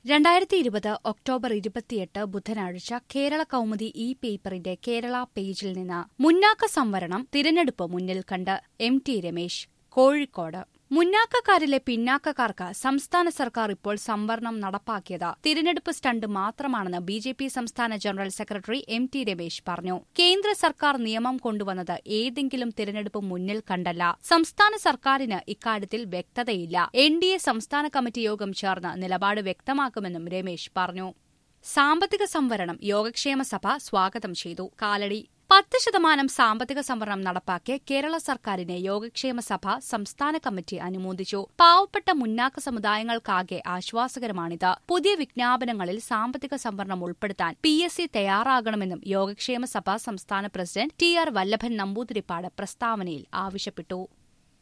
രണ്ടായിരത്തി ഇരുപത് ഒക്ടോബർ ഇരുപത്തിയെട്ട് ബുധനാഴ്ച കേരള കൗമുദി ഇ പേപ്പറിന്റെ കേരള പേജിൽ നിന്ന് മുന്നാക്ക സംവരണം തിരഞ്ഞെടുപ്പ് മുന്നിൽ കണ്ട് എം ടി രമേശ് കോഴിക്കോട് മുന്നാക്കക്കാരിലെ പിന്നാക്കക്കാർക്ക് സംസ്ഥാന സർക്കാർ ഇപ്പോൾ സംവരണം നടപ്പാക്കിയത് തിരഞ്ഞെടുപ്പ് സ്റ്റണ്ട് മാത്രമാണെന്ന് ബി ജെ പി സംസ്ഥാന general secretary M T Ramesh പറഞ്ഞു കേന്ദ്ര സർക്കാർ നിയമം കൊണ്ടുവന്നത് ഏതെങ്കിലും തിരഞ്ഞെടുപ്പ് മുന്നിൽ കണ്ടല്ല സംസ്ഥാന സർക്കാരിന് ഇക്കാര്യത്തിൽ വ്യക്തതയില്ല എൻ ഡി എ സംസ്ഥാന കമ്മിറ്റി യോഗം ചേർന്ന് നിലപാട് വ്യക്തമാക്കുമെന്നും രമേശ് പറഞ്ഞു സാമ്പത്തിക സംവരണം യോഗക്ഷേമ സഭ സ്വാഗതം ചെയ്തു കാലടി പത്ത് ശതമാനം സാമ്പത്തിക സംവരണം നടപ്പാക്കിയ കേരള സർക്കാരിനെ യോഗക്ഷേമ സഭ സംസ്ഥാന കമ്മിറ്റി അനുമോദിച്ചു പാവപ്പെട്ട മുന്നാക്ക സമുദായങ്ങൾക്കാകെ ആശ്വാസകരമാണിത് പുതിയ വിജ്ഞാപനങ്ങളിൽ സാമ്പത്തിക സംവരണം ഉൾപ്പെടുത്താൻ പി എസ് സി തയ്യാറാകണമെന്നും യോഗക്ഷേമ സഭ സംസ്ഥാന president T R Vallabhan Namboothiripad പ്രസ്താവനയിൽ ആവശ്യപ്പെട്ടു